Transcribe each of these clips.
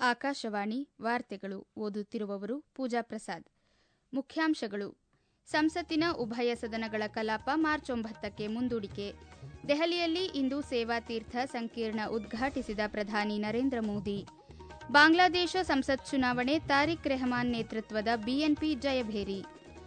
ಆಕಾಶವಾಣಿ ವಾರ್ತೆಗಳು ಓದುತ್ತಿರುವವರು ಪೂಜಾ ಪ್ರಸಾದ್ ಮುಖ್ಯಾಂಶಗಳು ಸಂಸತ್ತಿನ ಉಭಯ ಸದನಗಳ ಕಲಾಪ ಮಾರ್ಚ್ ಒಂಬತ್ತಕ್ಕೆ ಮುಂದೂಡಿಕೆ ದೆಹಲಿಯಲ್ಲಿ ಇಂದು ಸೇವಾತೀರ್ಥ ಸಂಕೀರ್ಣ ಉದ್ಘಾಟಿಸಿದ ಪ್ರಧಾನಿ ನರೇಂದ್ರ ಮೋದಿ ಬಾಂಗ್ಲಾದೇಶ ಸಂಸತ್ ಚುನಾವಣೆ ತಾರಿಕ್ ರೆಹಮಾನ್ ನೇತೃತ್ವದ ಬಿಎನ್ಪಿ ಜಯಭೇರಿ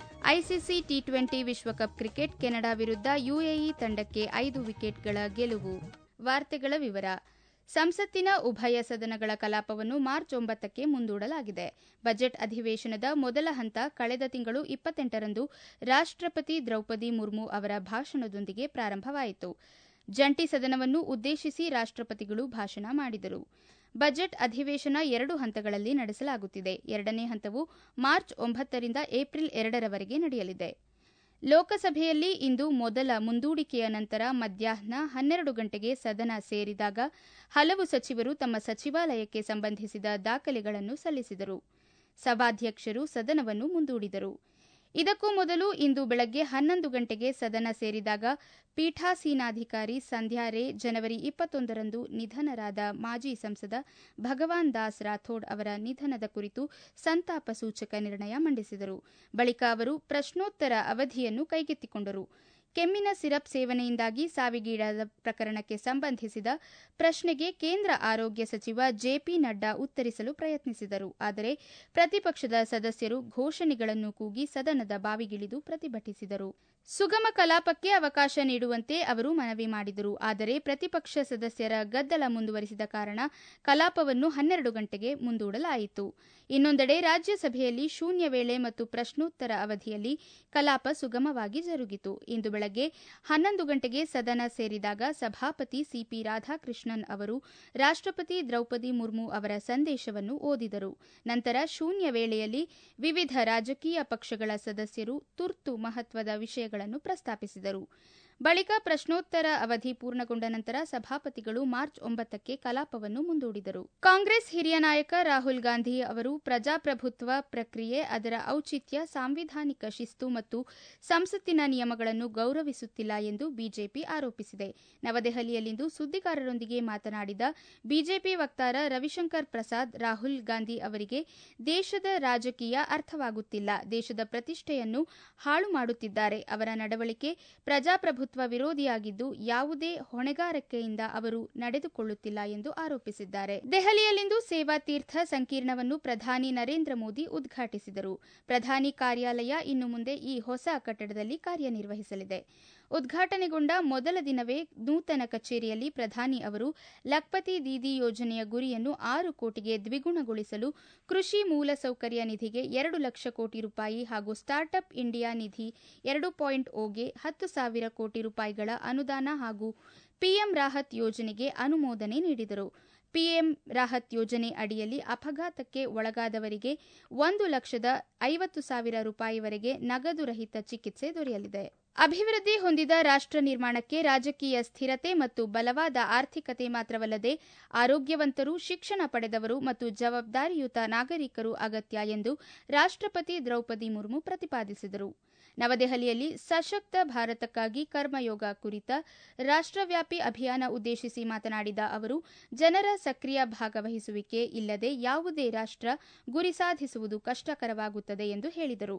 ಐಸಿಸಿ ಟಿ ಟ್ವೆಂಟಿ ವಿಶ್ವಕಪ್ ಕ್ರಿಕೆಟ್ ಕೆನಡಾ ವಿರುದ್ಧ ಯುಎಇ ತಂಡಕ್ಕೆ ಐದು ವಿಕೆಟ್ಗಳ ಗೆಲುವು ವಾರ್ತೆಗಳ ವಿವರ ಸಂಸತ್ತಿನ ಉಭಯ ಸದನಗಳ ಕಲಾಪವನ್ನು ಮಾರ್ಚ್ ಒಂಬತ್ತಕ್ಕೆ ಮುಂದೂಡಲಾಗಿದೆ ಬಜೆಟ್ ಅಧಿವೇಶನದ ಮೊದಲ ಹಂತ ಕಳೆದ ತಿಂಗಳು ಇಪ್ಪತ್ತೆಂಟರಂದು ರಾಷ್ಟಪತಿ ದ್ರೌಪದಿ ಮುರ್ಮು ಅವರ ಭಾಷಣದೊಂದಿಗೆ ಪ್ರಾರಂಭವಾಯಿತು ಜಂಟಿ ಸದನವನ್ನು ಉದ್ದೇಶಿಸಿ ರಾಷ್ಟಪತಿಗಳು ಭಾಷಣ ಮಾಡಿದರು ಬಜೆಟ್ ಅಧಿವೇಶನ ಎರಡು ಹಂತಗಳಲ್ಲಿ ನಡೆಸಲಾಗುತ್ತಿದೆ ಎರಡನೇ ಹಂತವು ಮಾರ್ಚ್ ಒಂಬತ್ತರಿಂದ ಏಪ್ರಿಲ್ ಎರಡರವರೆಗೆ ನಡೆಯಲಿದೆ ಲೋಕಸಭೆಯಲ್ಲಿ ಇಂದು ಮೊದಲ ಮುಂದೂಡಿಕೆಯ ನಂತರ ಮಧ್ಯಾಹ್ನ ಹನ್ನೆರಡು ಗಂಟೆಗೆ ಸದನ ಸೇರಿದಾಗ ಹಲವು ಸಚಿವರು ತಮ್ಮ ಸಚಿವಾಲಯಕ್ಕೆ ಸಂಬಂಧಿಸಿದ ದಾಖಲೆಗಳನ್ನು ಸಲ್ಲಿಸಿದರು ಸಭಾಧ್ಯಕ್ಷರು ಸದನವನ್ನು ಮುಂದೂಡಿದರು ಇದಕ್ಕೂ ಮೊದಲು ಇಂದು ಬೆಳಗ್ಗೆ ಹನ್ನೊಂದು ಗಂಟೆಗೆ ಸದನ ಸೇರಿದಾಗ ಪೀಠಾಸೀನಾಧಿಕಾರಿ ಸಂಧ್ಯಾ ರೇ ಜನವರಿ ಇಪ್ಪತ್ತೊಂದರಂದು ನಿಧನರಾದ ಮಾಜಿ ಸಂಸದ ಭಗವಾನ್ ದಾಸ್ ರಾಥೋಡ್ ಅವರ ನಿಧನದ ಕುರಿತು ಸಂತಾಪ ಸೂಚಕ ನಿರ್ಣಯ ಮಂಡಿಸಿದರು ಬಳಿಕ ಅವರು ಪ್ರಶ್ನೋತ್ತರ ಅವಧಿಯನ್ನು ಕೈಗೆತ್ತಿಕೊಂಡರು ಕೆಮ್ಮಿನ ಸಿರಪ್ ಸೇವನೆಯಿಂದಾಗಿ ಸಾವಿಗೀಡಾದ ಪ್ರಕರಣಕ್ಕೆ ಸಂಬಂಧಿಸಿದ ಪ್ರಶ್ನೆಗೆ ಕೇಂದ್ರ ಆರೋಗ್ಯ ಸಚಿವ ಜೆಪಿ ನಡ್ಡಾ ಉತ್ತರಿಸಲು ಪ್ರಯತ್ನಿಸಿದರು ಆದರೆ ಪ್ರತಿಪಕ್ಷದ ಸದಸ್ಯರು ಘೋಷಣೆಗಳನ್ನು ಕೂಗಿ ಸದನದ ಬಾವಿಗಿಳಿದು ಪ್ರತಿಭಟಿಸಿದರು ಸುಗಮ ಕಲಾಪಕ್ಕೆ ಅವಕಾಶ ನೀಡುವಂತೆ ಅವರು ಮನವಿ ಮಾಡಿದರು ಆದರೆ ಪ್ರತಿಪಕ್ಷ ಸದಸ್ಯರ ಗದ್ದಲ ಮುಂದುವರಿಸಿದ ಕಾರಣ ಕಲಾಪವನ್ನು ಹನ್ನೆರಡು ಗಂಟೆಗೆ ಮುಂದೂಡಲಾಯಿತು ಇನ್ನೊಂದೆಡೆ ರಾಜ್ಯಸಭೆಯಲ್ಲಿ ಶೂನ್ಯ ವೇಳೆ ಮತ್ತು ಪ್ರಶ್ನೋತ್ತರ ಅವಧಿಯಲ್ಲಿ ಕಲಾಪ ಸುಗಮವಾಗಿ ಜರುಗಿತು ಇಂದು ಬೆಳಗ್ಗೆ ಹನ್ನೊಂದು ಗಂಟೆಗೆ ಸದನ ಸೇರಿದಾಗ ಸಭಾಪತಿ ಸಿಪಿ ರಾಧಾಕೃಷ್ಣನ್ ಅವರು ರಾಷ್ಟಪತಿ ದ್ರೌಪದಿ ಮುರ್ಮು ಅವರ ಸಂದೇಶವನ್ನು ಓದಿದರು ನಂತರ ಶೂನ್ಯ ವೇಳೆಯಲ್ಲಿ ವಿವಿಧ ರಾಜಕೀಯ ಪಕ್ಷಗಳ ಸದಸ್ಯರು ತುರ್ತು ಮಹತ್ವದ ವಿಷಯಗಳನ್ನು ಪ್ರಸ್ತಾಪಿಸಿದರು ಬಳಿಕ ಪ್ರಶ್ನೋತ್ತರ ಅವಧಿ ಪೂರ್ಣಗೊಂಡ ನಂತರ ಸಭಾಪತಿಗಳು ಮಾರ್ಚ್ ಒಂಬತ್ತಕ್ಕೆ ಕಲಾಪವನ್ನು ಮುಂದೂಡಿದರು ಕಾಂಗ್ರೆಸ್ ಹಿರಿಯ ನಾಯಕ ರಾಹುಲ್ ಗಾಂಧಿ ಅವರು ಪ್ರಜಾಪ್ರಭುತ್ವ ಪ್ರಕ್ರಿಯೆ ಅದರ ಔಚಿತ್ಯ ಸಾಂವಿಧಾನಿಕ ಶಿಸ್ತು ಮತ್ತು ಸಂಸತ್ತಿನ ನಿಯಮಗಳನ್ನು ಗೌರವಿಸುತ್ತಿಲ್ಲ ಎಂದು ಬಿಜೆಪಿ ಆರೋಪಿಸಿದೆ ನವದೆಹಲಿಯಲ್ಲಿಂದು ಸುದ್ದಿಗಾರರೊಂದಿಗೆ ಮಾತನಾಡಿದ ಬಿಜೆಪಿ ವಕ್ತಾರ ರವಿಶಂಕರ್ ಪ್ರಸಾದ್ ರಾಹುಲ್ ಗಾಂಧಿ ಅವರಿಗೆ ದೇಶದ ರಾಜಕೀಯ ಅರ್ಥವಾಗುತ್ತಿಲ್ಲ ದೇಶದ ಪ್ರತಿಷ್ಠೆಯನ್ನು ಹಾಳು ಮಾಡುತ್ತಿದ್ದಾರೆ ಅವರ ನಡವಳಿಕೆ ಪ್ರಜಾಪ್ರಭುತ್ವ ವಿರೋಧಿಯಾಗಿದ್ದು ಯಾವುದೇ ಹೊಣೆಗಾರಿಕೆಯಿಂದ ಅವರು ನಡೆದುಕೊಳ್ಳುತ್ತಿಲ್ಲ ಎಂದು ಆರೋಪಿಸಿದ್ದಾರೆ ದೆಹಲಿಯಲ್ಲಿಂದು ಸೇವಾತೀರ್ಥ ಸಂಕೀರ್ಣವನ್ನು ಪ್ರಧಾನಿ ನರೇಂದ್ರ ಮೋದಿ ಉದ್ಘಾಟಿಸಿದರು ಪ್ರಧಾನಿ ಕಾರ್ಯಾಲಯ ಇನ್ನು ಮುಂದೆ ಈ ಹೊಸ ಕಟ್ಟಡದಲ್ಲಿ ಕಾರ್ಯನಿರ್ವಹಿಸಲಿದೆ ಉದ್ಘಾಟನೆಗೊಂಡ ಮೊದಲ ದಿನವೇ ನೂತನ ಕಚೇರಿಯಲ್ಲಿ ಪ್ರಧಾನಿ ಅವರು ಲಖ್ಪತಿ ದೀದಿ ಯೋಜನೆಯ ಗುರಿಯನ್ನು ಆರು ಕೋಟಿಗೆ ದ್ವಿಗುಣಗೊಳಿಸಲು ಕೃಷಿ ಮೂಲಸೌಕರ್ಯ ನಿಧಿಗೆ ಎರಡು ಲಕ್ಷ ಕೋಟಿ ರೂಪಾಯಿ ಹಾಗೂ ಸ್ಟಾರ್ಟ್ಅಪ್ ಇಂಡಿಯಾ ನಿಧಿ ಎರಡು ಪಾಯಿಂಟ್ ಓಗೆ ಹತ್ತು ಸಾವಿರ ಕೋಟಿ ರೂಪಾಯಿಗಳ ಅನುದಾನ ಹಾಗೂ ಪಿಎಂ ರಾಹತ್ ಯೋಜನೆಗೆ ಅನುಮೋದನೆ ನೀಡಿದರು ಪಿಎಂ ರಾಹತ್ ಯೋಜನೆ ಅಡಿಯಲ್ಲಿ ಅಪಘಾತಕ್ಕೆ ಒಳಗಾದವರಿಗೆ ಒಂದು ಲಕ್ಷದ ಐವತ್ತು ಸಾವಿರ ರೂಪಾಯಿವರೆಗೆ ನಗದು ರಹಿತ ಚಿಕಿತ್ಸೆ ದೊರೆಯಲಿದೆ ಅಭಿವೃದ್ಧಿ ಹೊಂದಿದ ರಾಷ್ಟ ನಿರ್ಮಾಣಕ್ಕೆ ರಾಜಕೀಯ ಸ್ಥಿರತೆ ಮತ್ತು ಬಲವಾದ ಆರ್ಥಿಕತೆ ಮಾತ್ರವಲ್ಲದೆ ಆರೋಗ್ಯವಂತರು ಶಿಕ್ಷಣ ಪಡೆದವರು ಮತ್ತು ಜವಾಬ್ದಾರಿಯುತ ನಾಗರಿಕರು ಅಗತ್ಯ ಎಂದು ರಾಷ್ಟಪತಿ ದ್ರೌಪದಿ ಮುರ್ಮು ಪ್ರತಿಪಾದಿಸಿದರು ನವದೆಹಲಿಯಲ್ಲಿ ಸಶಕ್ತ ಭಾರತಕ್ಕಾಗಿ ಕರ್ಮಯೋಗ ಕುರಿತ ರಾಷ್ಟವ್ಯಾಪಿ ಅಭಿಯಾನ ಉದ್ದೇಶಿಸಿ ಮಾತನಾಡಿದ ಅವರು ಜನರ ಸಕ್ರಿಯ ಭಾಗವಹಿಸುವಿಕೆ ಇಲ್ಲದೆ ಯಾವುದೇ ರಾಷ್ಟ ಗುರಿ ಸಾಧಿಸುವುದು ಕಷ್ಟಕರವಾಗುತ್ತದೆ ಎಂದು ಹೇಳಿದರು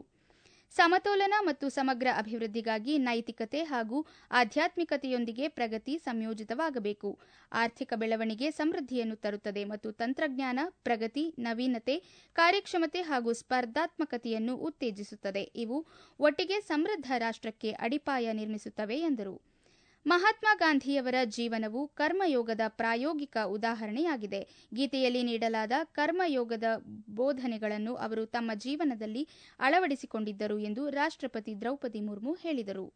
ಸಮತೋಲನ ಮತ್ತು ಸಮಗ್ರ ಅಭಿವೃದ್ಧಿಗಾಗಿ ನೈತಿಕತೆ ಹಾಗೂ ಆಧ್ಯಾತ್ಮಿಕತೆಯೊಂದಿಗೆ ಪ್ರಗತಿ ಸಂಯೋಜಿತವಾಗಬೇಕು ಆರ್ಥಿಕ ಬೆಳವಣಿಗೆ ಸಮೃದ್ಧಿಯನ್ನು ತರುತ್ತದೆ ಮತ್ತು ತಂತ್ರಜ್ಞಾನ ಪ್ರಗತಿ ನವೀನತೆ ಕಾರ್ಯಕ್ಷಮತೆ ಹಾಗೂ ಸ್ಪರ್ಧಾತ್ಮಕತೆಯನ್ನು ಉತ್ತೇಜಿಸುತ್ತದೆ ಇವು ಒಟ್ಟಿಗೆ ಸಮೃದ್ಧ ರಾಷ್ಟಕ್ಕೆ ಅಡಿಪಾಯ ನಿರ್ಮಿಸುತ್ತವೆ ಎಂದರು ಮಹಾತ್ಮ ಗಾಂಧಿಯವರ ಜೀವನವು ಕರ್ಮಯೋಗದ ಪ್ರಾಯೋಗಿಕ ಉದಾಹರಣೆಯಾಗಿದೆ ಗೀತೆಯಲ್ಲಿ ನೀಡಲಾದ ಕರ್ಮಯೋಗದ ಬೋಧನೆಗಳನ್ನು ಅವರು ತಮ್ಮ ಜೀವನದಲ್ಲಿ ಅಳವಡಿಸಿಕೊಂಡಿದ್ದರು ಎಂದು ರಾಷ್ಟಪತಿ ದ್ರೌಪದಿ ಮುರ್ಮು ಹೇಳಿದರು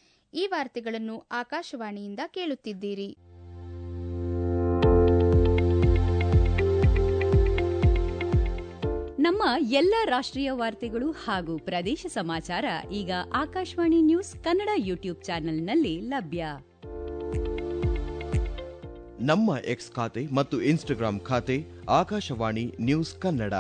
ಈ ವಾರ್ತೆಗಳನ್ನು ಆಕಾಶವಾಣಿಯಿಂದ ಕೇಳುತ್ತಿದ್ದೀರಿ ನಮ್ಮ ಎಲ್ಲ ರಾಷ್ಟ್ರೀಯ ವಾರ್ತೆಗಳು ಹಾಗೂ ಪ್ರದೇಶ ಸಮಾಚಾರ ಈಗ ಆಕಾಶವಾಣಿ ನ್ಯೂಸ್ ಕನ್ನಡ ಯೂಟ್ಯೂಬ್ ಚಾನೆಲ್ನಲ್ಲಿ ಲಭ್ಯ ನಮ್ಮ ಎಕ್ಸ್ ಖಾತೆ ಮತ್ತು ಇನ್ಸ್ಟಾಗ್ರಾಂ ಖಾತೆ ಆಕಾಶವಾಣಿ ನ್ಯೂಸ್ ಕನ್ನಡ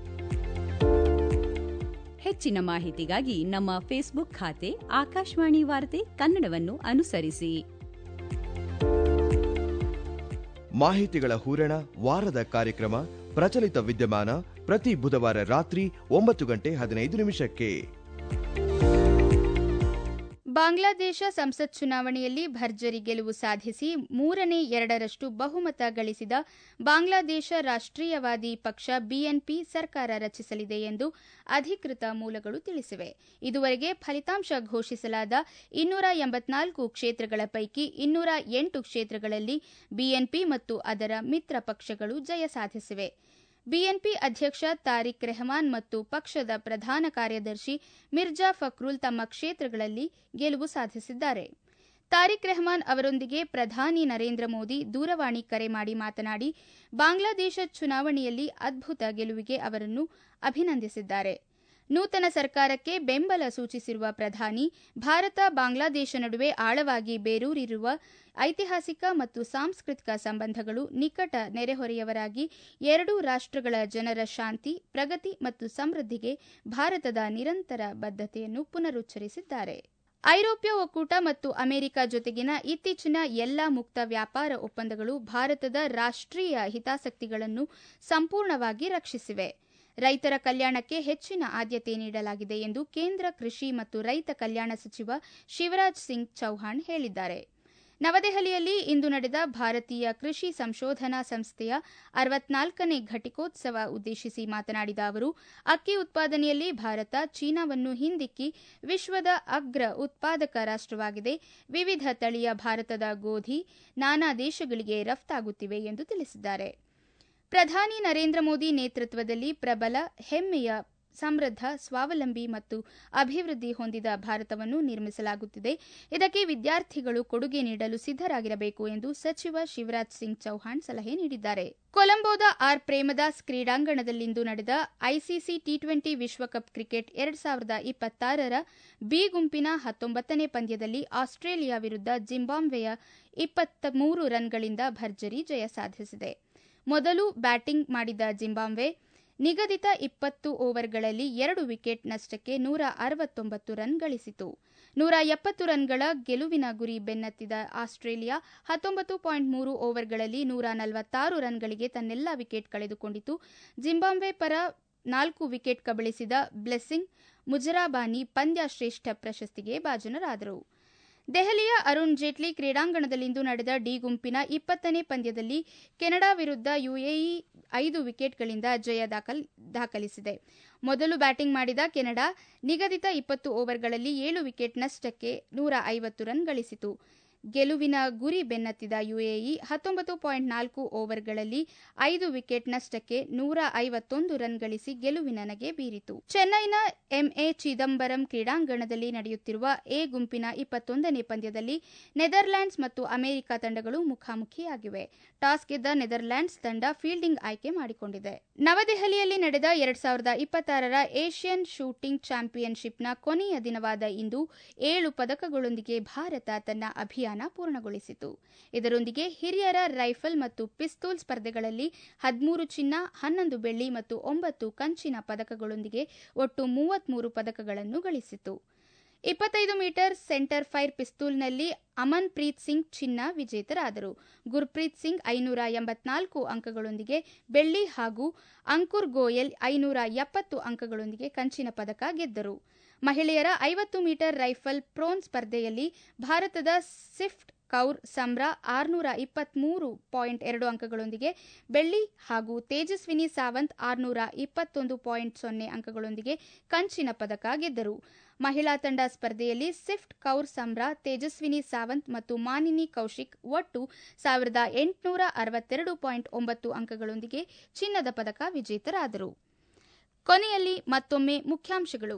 ಹೆಚ್ಚಿನ ಮಾಹಿತಿಗಾಗಿ ನಮ್ಮ ಫೇಸ್ಬುಕ್ ಖಾತೆ ಆಕಾಶವಾಣಿ ವಾರ್ತೆ ಕನ್ನಡವನ್ನು ಅನುಸರಿಸಿ ಮಾಹಿತಿಗಳ ಹೂರಣ ವಾರದ ಕಾರ್ಯಕ್ರಮ ಪ್ರಚಲಿತ ವಿದ್ಯಮಾನ ಪ್ರತಿ ಬುಧವಾರ ರಾತ್ರಿ ಒಂಬತ್ತು ಗಂಟೆ ಹದಿನೈದು ನಿಮಿಷಕ್ಕೆ ಬಾಂಗ್ಲಾದೇಶ ಸಂಸತ್ ಚುನಾವಣೆಯಲ್ಲಿ ಭರ್ಜರಿ ಗೆಲುವು ಸಾಧಿಸಿ ಮೂರನೇ ಎರಡರಷ್ಟು ಬಹುಮತ ಗಳಿಸಿದ ಬಾಂಗ್ಲಾದೇಶ ರಾಷ್ಟ್ರೀಯವಾದಿ ಪಕ್ಷ ಬಿಎನ್ಪಿ ಸರ್ಕಾರ ರಚಿಸಲಿದೆ ಎಂದು ಅಧಿಕೃತ ಮೂಲಗಳು ತಿಳಿಸಿವೆ ಇದುವರೆಗೆ ಫಲಿತಾಂಶ ಘೋಷಿಸಲಾದ ಇನ್ನೂರ ಎಂಬತ್ನಾಲ್ಕು ಕ್ಷೇತ್ರಗಳ ಪೈಕಿ ಇನ್ನೂರ ಎಂಟು ಕ್ಷೇತ್ರಗಳಲ್ಲಿ ಬಿಎನ್ಪಿ ಮತ್ತು ಅದರ ಮಿತ್ರ ಪಕ್ಷಗಳು ಜಯ ಸಾಧಿಸಿವೆ ಬಿಎನ್ಪಿ ಅಧ್ಯಕ್ಷ ತಾರಿಕ್ ರೆಹಮಾನ್ ಮತ್ತು ಪಕ್ಷದ ಪ್ರಧಾನ ಕಾರ್ಯದರ್ಶಿ ಮಿರ್ಜಾ ಫಕ್ರುಲ್ ತಮ್ಮ ಕ್ಷೇತ್ರಗಳಲ್ಲಿ ಗೆಲುವು ಸಾಧಿಸಿದ್ದಾರೆ ತಾರಿಕ್ ರೆಹಮಾನ್ ಅವರೊಂದಿಗೆ ಪ್ರಧಾನಿ ನರೇಂದ್ರ ಮೋದಿ ದೂರವಾಣಿ ಕರೆ ಮಾಡಿ ಮಾತನಾಡಿ ಬಾಂಗ್ಲಾದೇಶ ಚುನಾವಣೆಯಲ್ಲಿ ಅದ್ಭುತ ಗೆಲುವಿಗೆ ಅವರನ್ನು ಅಭಿನಂದಿಸಿದ್ದಾರೆ ನೂತನ ಸರ್ಕಾರಕ್ಕೆ ಬೆಂಬಲ ಸೂಚಿಸಿರುವ ಪ್ರಧಾನಿ ಭಾರತ ಬಾಂಗ್ಲಾದೇಶ ನಡುವೆ ಆಳವಾಗಿ ಬೇರೂರಿರುವ ಐತಿಹಾಸಿಕ ಮತ್ತು ಸಾಂಸ್ಕೃತಿಕ ಸಂಬಂಧಗಳು ನಿಕಟ ನೆರೆಹೊರೆಯವರಾಗಿ ಎರಡೂ ರಾಷ್ಟ್ರಗಳ ಜನರ ಶಾಂತಿ ಪ್ರಗತಿ ಮತ್ತು ಸಮೃದ್ಧಿಗೆ ಭಾರತದ ನಿರಂತರ ಬದ್ಧತೆಯನ್ನು ಪುನರುಚ್ಚರಿಸಿದ್ದಾರೆ ಐರೋಪ್ಯ ಒಕ್ಕೂಟ ಮತ್ತು ಅಮೆರಿಕ ಜೊತೆಗಿನ ಇತ್ತೀಚಿನ ಎಲ್ಲಾ ಮುಕ್ತ ವ್ಯಾಪಾರ ಒಪ್ಪಂದಗಳು ಭಾರತದ ರಾಷ್ಟ್ರೀಯ ಹಿತಾಸಕ್ತಿಗಳನ್ನು ಸಂಪೂರ್ಣವಾಗಿ ರಕ್ಷಿಸಿವೆ ರೈತರ ಕಲ್ಯಾಣಕ್ಕೆ ಹೆಚ್ಚಿನ ಆದ್ಯತೆ ನೀಡಲಾಗಿದೆ ಎಂದು ಕೇಂದ್ರ ಕೃಷಿ ಮತ್ತು ರೈತ ಕಲ್ಯಾಣ ಸಚಿವ ಶಿವರಾಜ್ ಸಿಂಗ್ ಚೌಹಾಣ್ ಹೇಳಿದ್ದಾರೆ ನವದೆಹಲಿಯಲ್ಲಿ ಇಂದು ನಡೆದ ಭಾರತೀಯ ಕೃಷಿ ಸಂಶೋಧನಾ ಸಂಸ್ಥೆಯ ಅರವತ್ನಾಲ್ಕನೇ ಘಟಿಕೋತ್ಸವ ಉದ್ದೇಶಿಸಿ ಮಾತನಾಡಿದ ಅವರು ಅಕ್ಕಿ ಉತ್ಪಾದನೆಯಲ್ಲಿ ಭಾರತ ಚೀನಾವನ್ನು ಹಿಂದಿಕ್ಕಿ ವಿಶ್ವದ ಅಗ್ರ ಉತ್ಪಾದಕ ರಾಷ್ಟವಾಗಿದೆ ವಿವಿಧ ತಳಿಯ ಭಾರತದ ಗೋಧಿ ನಾನಾ ದೇಶಗಳಿಗೆ ರಫ್ತಾಗುತ್ತಿವೆ ಎಂದು ತಿಳಿಸಿದ್ದಾರೆ ಪ್ರಧಾನಿ ನರೇಂದ್ರ ಮೋದಿ ನೇತೃತ್ವದಲ್ಲಿ ಪ್ರಬಲ ಹೆಮ್ಮೆಯ ಸಮೃದ್ಧ ಸ್ವಾವಲಂಬಿ ಮತ್ತು ಅಭಿವೃದ್ಧಿ ಹೊಂದಿದ ಭಾರತವನ್ನು ನಿರ್ಮಿಸಲಾಗುತ್ತಿದೆ ಇದಕ್ಕೆ ವಿದ್ಯಾರ್ಥಿಗಳು ಕೊಡುಗೆ ನೀಡಲು ಸಿದ್ದರಾಗಿರಬೇಕು ಎಂದು ಸಚಿವ ಶಿವರಾಜ್ ಸಿಂಗ್ ಚೌಹಾಣ್ ಸಲಹೆ ನೀಡಿದ್ದಾರೆ ಕೊಲಂಬೋದ ಆರ್ ಪ್ರೇಮದಾಸ್ ಕ್ರೀಡಾಂಗಣದಲ್ಲಿಂದು ನಡೆದ ಐಸಿಸಿ ಟಿ ಟ್ವೆಂಟಿ ವಿಶ್ವಕಪ್ ಕ್ರಿಕೆಟ್ ಎರಡ್ ಸಾವಿರದ ಇಪ್ಪತ್ತಾರರ ಬಿ ಗುಂಪಿನ ಹತ್ತೊಂಬತ್ತನೇ ಪಂದ್ಯದಲ್ಲಿ ಆಸ್ಟ್ರೇಲಿಯಾ ವಿರುದ್ಧ ಜಿಂಬಾಬ್ವೆಯ ಇಪ್ಪತ್ತ ಮೂರು ರನ್ಗಳಿಂದ ಭರ್ಜರಿ ಜಯ ಸಾಧಿಸಿದೆ ಮೊದಲು ಬ್ಯಾಟಿಂಗ್ ಮಾಡಿದ ಜಿಂಬಾಬ್ವೆ ನಿಗದಿತ ಇಪ್ಪತ್ತು ಓವರ್ಗಳಲ್ಲಿ ಎರಡು ವಿಕೆಟ್ ನಷ್ಟಕ್ಕೆ ನೂರ ಅರವತ್ತೊಂಬತ್ತು ರನ್ ಗಳಿಸಿತು ನೂರ ಎಪ್ಪತ್ತು ರನ್ಗಳ ಗೆಲುವಿನ ಗುರಿ ಬೆನ್ನತ್ತಿದ ಆಸ್ಟ್ರೇಲಿಯಾ ಹತ್ತೊಂಬತ್ತು ಪಾಯಿಂಟ್ ಮೂರು ಓವರ್ಗಳಲ್ಲಿ ನೂರ ನಲವತ್ತಾರು ರನ್ಗಳಿಗೆ ತನ್ನೆಲ್ಲ ವಿಕೆಟ್ ಕಳೆದುಕೊಂಡಿತು ಜಿಂಬಾಬ್ವೆ ಪರ ನಾಲ್ಕು ವಿಕೆಟ್ ಕಬಳಿಸಿದ ಬ್ಲೆಸ್ಸಿಂಗ್ ಮುಜರಾಬಾನಿ ಪಂದ್ಯ ಶ್ರೇಷ್ಠ ಪ್ರಶಸ್ತಿಗೆ ಭಾಜನರಾದರು ದೆಹಲಿಯ ಅರುಣ್ ಜೇಟ್ಲಿ ಕ್ರೀಡಾಂಗಣದಲ್ಲಿಂದು ನಡೆದ ಡಿ ಗುಂಪಿನ ಇಪ್ಪತ್ತನೇ ಪಂದ್ಯದಲ್ಲಿ ಕೆನಡಾ ವಿರುದ್ಧ ಯುಎಇ ಐದು ವಿಕೆಟ್ಗಳಿಂದ ಜಯ ದಾಖಲಿಸಿದೆ ಮೊದಲು ಬ್ಯಾಟಿಂಗ್ ಮಾಡಿದ ಕೆನಡಾ ನಿಗದಿತ ಇಪ್ಪತ್ತು ಓವರ್ಗಳಲ್ಲಿ ಏಳು ವಿಕೆಟ್ ನಷ್ಟಕ್ಕೆ ನೂರ ಐವತ್ತು ರನ್ ಗಳಿಸಿತು ಗೆಲುವಿನ ಗುರಿ ಬೆನ್ನತ್ತಿದ ಯುಎಇ ಹತ್ತೊಂಬತ್ತು ಪಾಯಿಂಟ್ ನಾಲ್ಕು ಓವರ್ಗಳಲ್ಲಿ ಐದು ವಿಕೆಟ್ ನಷ್ಟಕ್ಕೆ ನೂರ ಐವತ್ತೊಂದು ರನ್ ಗಳಿಸಿ ಗೆಲುವಿನ ನಗೆ ಬೀರಿತು ಚೆನ್ನೈನ ಎಂಎ ಚಿದಂಬರಂ ಕ್ರೀಡಾಂಗಣದಲ್ಲಿ ನಡೆಯುತ್ತಿರುವ ಎ ಗುಂಪಿನ ಇಪ್ಪತ್ತೊಂದನೇ ಪಂದ್ಯದಲ್ಲಿ ನೆದರ್ಲ್ಯಾಂಡ್ಸ್ ಮತ್ತು ಅಮೆರಿಕ ತಂಡಗಳು ಮುಖಾಮುಖಿಯಾಗಿವೆ ಟಾಸ್ ಗೆದ್ದ ನೆದರ್ಲ್ಯಾಂಡ್ಸ್ ತಂಡ ಫೀಲ್ಡಿಂಗ್ ಆಯ್ಕೆ ಮಾಡಿಕೊಂಡಿದೆ ನವದೆಹಲಿಯಲ್ಲಿ ನಡೆದ ಎರಡ್ ಸಾವಿರದ ಇಪ್ಪತ್ತಾರರ ಏಷ್ಯನ್ ಶೂಟಿಂಗ್ ಚಾಂಪಿಯನ್ಶಿಪ್ನ ಕೊನೆಯ ದಿನವಾದ ಇಂದು ಏಳು ಪದಕಗಳೊಂದಿಗೆ ಭಾರತ ತನ್ನ ಅಭಿಯಾನ ಪೂರ್ಣಗೊಳಿಸಿತು ಇದರೊಂದಿಗೆ ಹಿರಿಯರ ರೈಫಲ್ ಮತ್ತು ಪಿಸ್ತೂಲ್ ಸ್ಪರ್ಧೆಗಳಲ್ಲಿ ಹದಿಮೂರು ಚಿನ್ನ ಹನ್ನೊಂದು ಬೆಳ್ಳಿ ಮತ್ತು ಒಂಬತ್ತು ಕಂಚಿನ ಪದಕಗಳೊಂದಿಗೆ ಒಟ್ಟು ಮೂವತ್ಮೂರು ಪದಕಗಳನ್ನು ಗಳಿಸಿತು ಇಪ್ಪತ್ತೈದು ಮೀಟರ್ ಸೆಂಟರ್ ಫೈರ್ ಪಿಸ್ತೂಲ್ನಲ್ಲಿ ಅಮನ್ ಪ್ರೀತ್ ಸಿಂಗ್ ಚಿನ್ನ ವಿಜೇತರಾದರು ಗುರ್ಪ್ರೀತ್ ಸಿಂಗ್ ಐನೂರ ಎಂಬತ್ನಾಲ್ಕು ಅಂಕಗಳೊಂದಿಗೆ ಬೆಳ್ಳಿ ಹಾಗೂ ಅಂಕುರ್ ಗೋಯಲ್ ಐನೂರ ಎಪ್ಪತ್ತು ಅಂಕಗಳೊಂದಿಗೆ ಕಂಚಿನ ಪದಕ ಗೆದ್ದರು ಮಹಿಳೆಯರ ಐವತ್ತು ಮೀಟರ್ ರೈಫಲ್ ಪ್ರೋನ್ ಸ್ಪರ್ಧೆಯಲ್ಲಿ ಭಾರತದ ಸಿಫ್ಟ್ ಕೌರ್ ಸಮ್ರಾ ಆರುನೂರ ಇಪ್ಪತ್ಮೂರು ಪಾಯಿಂಟ್ ಎರಡು ಅಂಕಗಳೊಂದಿಗೆ ಬೆಳ್ಳಿ ಹಾಗೂ ತೇಜಸ್ವಿನಿ ಸಾವಂತ್ ಆರುನೂರ ಇಪ್ಪತ್ತೊಂದು ಪಾಯಿಂಟ್ ಸೊನ್ನೆ ಅಂಕಗಳೊಂದಿಗೆ ಕಂಚಿನ ಪದಕ ಗೆದ್ದರು ಮಹಿಳಾ ತಂಡ ಸ್ಪರ್ಧೆಯಲ್ಲಿ ಸಿಫ್ಟ್ ಕೌರ್ ಸಮ್ರಾ ತೇಜಸ್ವಿನಿ ಸಾವಂತ್ ಮತ್ತು ಮಾನಿನಿ ಕೌಶಿಕ್ ಒಟ್ಟು ಸಾವಿರದ ಎಂಟುನೂರ ಅರವತ್ತೆರಡು ಪಾಯಿಂಟ್ ಒಂಬತ್ತು ಅಂಕಗಳೊಂದಿಗೆ ಚಿನ್ನದ ಪದಕ ವಿಜೇತರಾದರು ಕೊನೆಯಲ್ಲಿ ಮತ್ತೊಮ್ಮೆ ಮುಖ್ಯಾಂಶಗಳು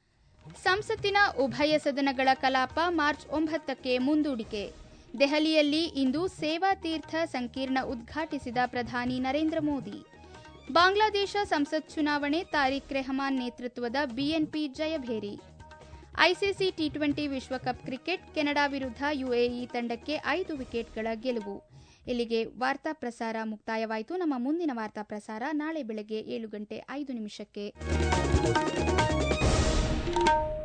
ಸಂಸತ್ತಿನ ಉಭಯ ಸದನಗಳ ಕಲಾಪ ಮಾರ್ಚ್ ಒಂಬತ್ತಕ್ಕೆ ಮುಂದೂಡಿಕೆ ದೆಹಲಿಯಲ್ಲಿ ಇಂದು ಸೇವಾ ತೀರ್ಥ ಸಂಕೀರ್ಣ ಉದ್ಘಾಟಿಸಿದ ಪ್ರಧಾನಿ ನರೇಂದ್ರ ಮೋದಿ ಬಾಂಗ್ಲಾದೇಶ ಸಂಸತ್ ಚುನಾವಣೆ ತಾರಿಕ್ ರೆಹಮಾನ್ ನೇತೃತ್ವದ ಬಿಎನ್ಪಿ ಜಯಭೇರಿ ಐಸಿಸಿ ಟಿ ಟ್ವೆಂಟಿ ವಿಶ್ವಕಪ್ ಕ್ರಿಕೆಟ್ ಕೆನಡಾ ವಿರುದ್ಧ ಯುಎಇ ತಂಡಕ್ಕೆ ಐದು ವಿಕೆಟ್ಗಳ ಗೆಲುವು ಇಲ್ಲಿಗೆ ವಾರ್ತಾ ಪ್ರಸಾರ ಮುಕ್ತಾಯವಾಯಿತು ನಮ್ಮ ಮುಂದಿನ ವಾರ್ತಾ ಪ್ರಸಾರ ನಾಳೆ ಬೆಳಗ್ಗೆ ಏಳು ಗಂಟೆ ಐದು ನಿಮಿಷಕ್ಕೆ